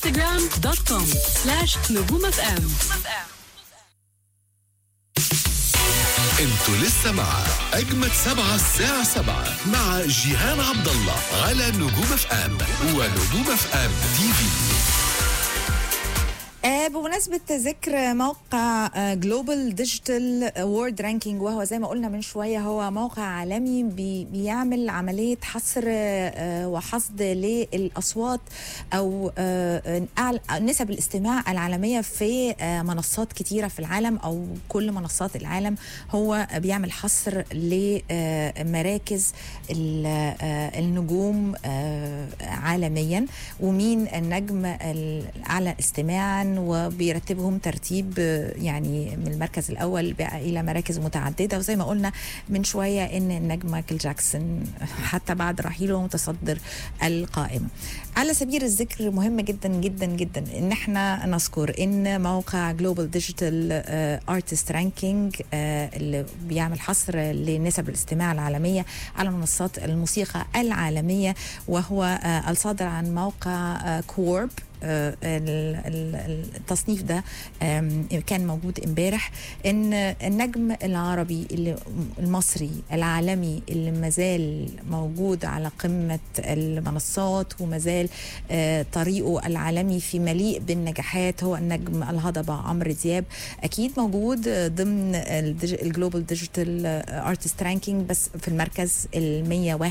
انستغرام دوت كوم سلاش نجوم اف ام انتوا لسه مع اجمد سبعة الساعة سبعة مع جيهان عبد الله على نجوم اف ام ونجوم اف ام تي في آه، بمناسبة ذكر موقع جلوبال ديجيتال وورد رانكينج وهو زي ما قلنا من شوية هو موقع عالمي بي بيعمل عملية حصر آه، وحصد للأصوات أو آه، أعل- نسب الاستماع العالمية في آه، منصات كتيرة في العالم أو كل منصات العالم هو بيعمل حصر لمراكز ال- آه، النجوم آه، عالميا ومين النجم الأعلى استماعا وبيرتبهم ترتيب آه، يعني من المركز الأول بقى إلى مراكز متعددة وزي ما قلنا من شوية إن النجم مايكل جاكسون حتى بعد رحيله متصدر القائمة على سبيل الذكر مهم جدا جدا جدا ان احنا نذكر ان موقع جلوبال ديجيتال ارتست رانكينج اللي بيعمل حصر لنسب الاستماع العالميه على منصات الموسيقى العالميه وهو آه، الصادر عن موقع آه، كورب آه، ال- ال- التصنيف ده آم، كان موجود امبارح ان النجم العربي اللي المصري العالمي اللي مازال موجود على قمه المنصات ومازال آه، طريقه العالمي في مليء بالنجاحات هو النجم الهضبه عمرو دياب اكيد موجود آه، ضمن الجلوبال ديجيتال ارتست رانكينج بس في المركز ال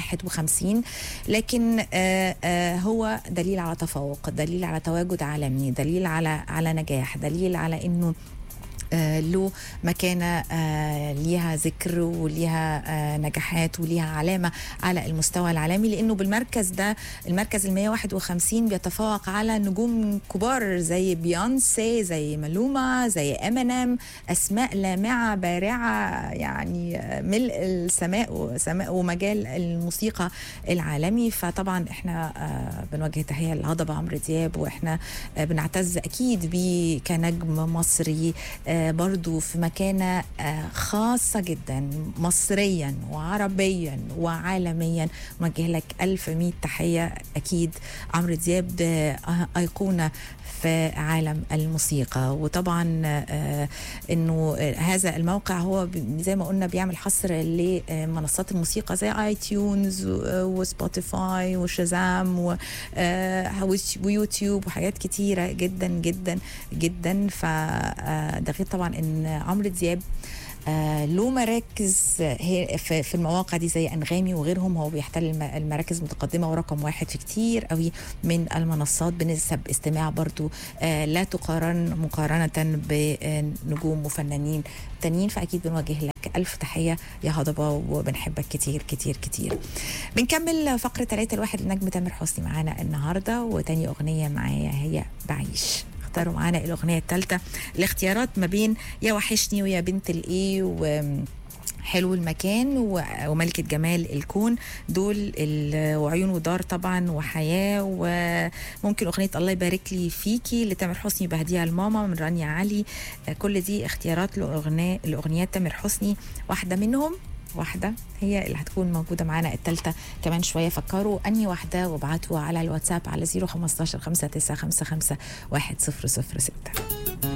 151 لكن آه، آه، هو دليل على تفوق دليل على تواجد عالمي دليل على على نجاح دليل على انه آه، له مكانة آه، ليها ذكر وليها آه، نجاحات وليها علامة على المستوى العالمي لأنه بالمركز ده المركز ال 151 بيتفوق على نجوم كبار زي بيونسي زي مالوما زي امينيم أسماء لامعة بارعة يعني آه، ملء السماء وسماء ومجال الموسيقى العالمي فطبعا احنا آه، بنوجه تحية للهضبة عمرو دياب واحنا آه، بنعتز أكيد بيه كنجم مصري آه، برضو في مكانة آه، خاصة جدا مصريا وعربيا وعالميا نوجه لك ألف مية تحية أكيد عمرو دياب ده أيقونة في عالم الموسيقى وطبعا آه، انه آه، هذا الموقع هو ب- زي ما قلنا بيعمل حصر لمنصات الموسيقى زي اي تيونز و- وسبوتيفاي وشازام و- آه، ويش- ويوتيوب وحاجات كتيره جدا جدا جدا فده غير طبعا ان عمرو دياب آه له مراكز هي في, في المواقع دي زي انغامي وغيرهم هو بيحتل الم- المراكز المتقدمه ورقم واحد في كتير قوي من المنصات بنسب استماع برضو آه لا تقارن مقارنه بنجوم وفنانين تانيين فاكيد بنوجه لك الف تحيه يا هضبه وبنحبك كتير كتير كتير بنكمل فقره 3 الواحد النجم تامر حسني معانا النهارده وتاني اغنيه معايا هي بعيش اختاروا معانا الاغنيه الثالثه الاختيارات ما بين يا وحشني ويا بنت الايه و حلو المكان و- وملكة جمال الكون دول ال- وعيون ودار طبعا وحياة وممكن أغنية الله يبارك لي فيكي لتامر حسني بهديها لماما من رانيا علي آه، كل دي اختيارات لأغنية لأغنيات تامر حسني واحدة منهم واحدة هي اللي هتكون موجودة معانا التالتة كمان شوية فكروا أني واحدة وابعتوا على الواتساب على 015 5955 1006